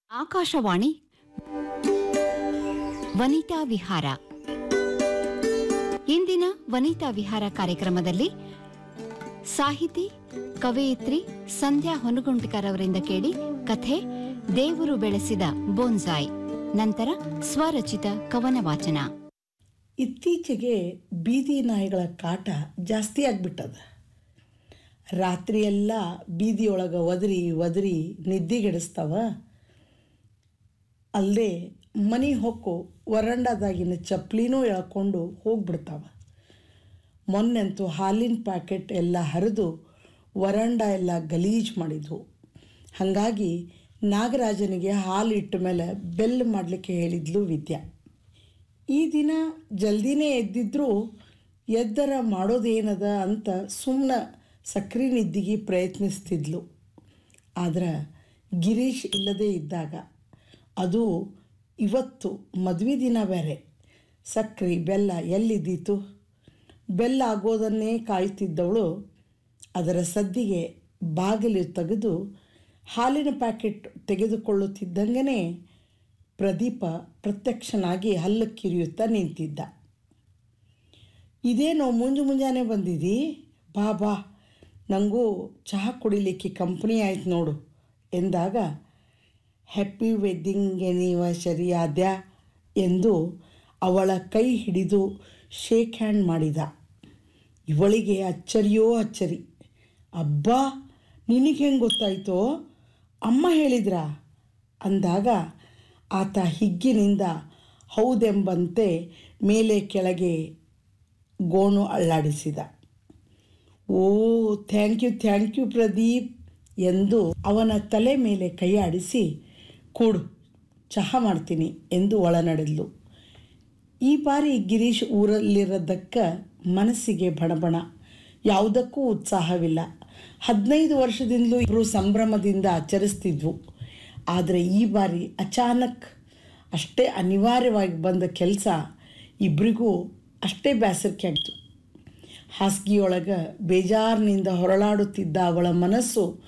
ಆಕಾಶವಾಣಿ ವನಿತಾ ವಿಹಾರ ಇಂದಿನ ವನಿತಾ ವಿಹಾರ ಕಾರ್ಯಕ್ರಮದಲ್ಲಿ ಸಾಹಿತಿ ಕವಯಿತ್ರಿ ಸಂಧ್ಯಾ ಹೊನಗುಂಟಿಕರ್ ಅವರಿಂದ ಕೇಳಿ ಕಥೆ ದೇವರು ಬೆಳೆಸಿದ ಬೋನ್ಸಾಯ್ ನಂತರ ಸ್ವರಚಿತ ಕವನ ವಾಚನ ಇತ್ತೀಚೆಗೆ ಬೀದಿ ನಾಯಿಗಳ ಕಾಟ ಜಾಸ್ತಿ ಆಗ್ಬಿಟ್ಟದ ರಾತ್ರಿಯೆಲ್ಲ ಬೀದಿಯೊಳಗೆ ಒದರಿ ಒದರಿ ನಿದ್ದೆಗೆಡಿಸ್ತಾವ ಅಲ್ಲದೆ ಮನೆ ಹೊಕ್ಕು ವರಂಡಾದಾಗಿನ ಚಪ್ಪಲಿನೂ ಎಳ್ಕೊಂಡು ಹೋಗ್ಬಿಡ್ತಾವ ಮೊನ್ನೆಂತೂ ಹಾಲಿನ ಪ್ಯಾಕೆಟ್ ಎಲ್ಲ ಹರಿದು ವರಂಡ ಎಲ್ಲ ಗಲೀಜು ಮಾಡಿದ್ವು ಹಾಗಾಗಿ ನಾಗರಾಜನಿಗೆ ಹಾಲು ಇಟ್ಟ ಮೇಲೆ ಬೆಲ್ ಮಾಡಲಿಕ್ಕೆ ಹೇಳಿದ್ಲು ವಿದ್ಯಾ ಈ ದಿನ ಜಲ್ದಿನೇ ಎದ್ದಿದ್ರೂ ಎದ್ದರ ಮಾಡೋದೇನದ ಅಂತ ಸುಮ್ಮನೆ ಸಕ್ರೆ ನಿದ್ದಿಗೆ ಪ್ರಯತ್ನಿಸ್ತಿದ್ಲು ಆದ್ರೆ ಗಿರೀಶ್ ಇಲ್ಲದೇ ಇದ್ದಾಗ ಅದು ಇವತ್ತು ಮದುವೆ ದಿನ ಬೇರೆ ಸಕ್ರೆ ಬೆಲ್ಲ ಎಲ್ಲಿದ್ದೀತು ಬೆಲ್ಲ ಆಗೋದನ್ನೇ ಕಾಯುತ್ತಿದ್ದವಳು ಅದರ ಸದ್ದಿಗೆ ಬಾಗಿಲು ತೆಗೆದು ಹಾಲಿನ ಪ್ಯಾಕೆಟ್ ತೆಗೆದುಕೊಳ್ಳುತ್ತಿದ್ದಂಗೆ ಪ್ರದೀಪ ಪ್ರತ್ಯಕ್ಷನಾಗಿ ಹಲ್ಲು ಕಿರಿಯುತ್ತಾ ನಿಂತಿದ್ದ ಇದೇನೋ ಮುಂಜು ಮುಂಜಾನೆ ಬಂದಿದ್ದೀ ಬಾ ಬಾ ನನಗೂ ಚಹಾ ಕುಡಿಲಿಕ್ಕೆ ಕಂಪ್ನಿ ಆಯ್ತು ನೋಡು ಎಂದಾಗ ಹ್ಯಾಪಿ ವೆಡ್ಡಿಂಗ್ ಎನಿವರ್ಸರಿ ಆದ್ಯಾ ಎಂದು ಅವಳ ಕೈ ಹಿಡಿದು ಶೇಕ್ ಹ್ಯಾಂಡ್ ಮಾಡಿದ ಇವಳಿಗೆ ಅಚ್ಚರಿಯೋ ಅಚ್ಚರಿ ಅಬ್ಬಾ ನಿನಗೆ ಹೆಂಗೆ ಗೊತ್ತಾಯ್ತೋ ಅಮ್ಮ ಹೇಳಿದ್ರಾ ಅಂದಾಗ ಆತ ಹಿಗ್ಗಿನಿಂದ ಹೌದೆಂಬಂತೆ ಮೇಲೆ ಕೆಳಗೆ ಗೋಣು ಅಳ್ಳಾಡಿಸಿದ oh thank you thank you Pradeep ಎಂದು ಅವನ ತಲೆ ಮೇಲೆ ಕೈ ಆಡಿಸಿ ಕೂಡು ಚಹಾ ಮಾಡ್ತೀನಿ ಎಂದು ಒಳನಡೆದ್ಲು ಈ ಬಾರಿ ಗಿರೀಶ್ ಊರಲ್ಲಿರೋದಕ್ಕ ಮನಸ್ಸಿಗೆ ಬಣಬಣ ಯಾವುದಕ್ಕೂ ಉತ್ಸಾಹವಿಲ್ಲ ಹದಿನೈದು ವರ್ಷದಿಂದಲೂ ಇಬ್ಬರು ಸಂಭ್ರಮದಿಂದ ಆಚರಿಸ್ತಿದ್ವು ಆದರೆ ಈ ಬಾರಿ ಅಚಾನಕ್ ಅಷ್ಟೇ ಅನಿವಾರ್ಯವಾಗಿ ಬಂದ ಕೆಲಸ ಇಬ್ಬರಿಗೂ ಅಷ್ಟೇ ಬೇಸರಿಕೆ ಆಗ್ತು ಹಾಸಿಗೆಯೊಳಗೆ ಬೇಜಾರಿನಿಂದ ಹೊರಳಾಡುತ್ತಿದ್ದ ಅವಳ ಮನಸ್ಸು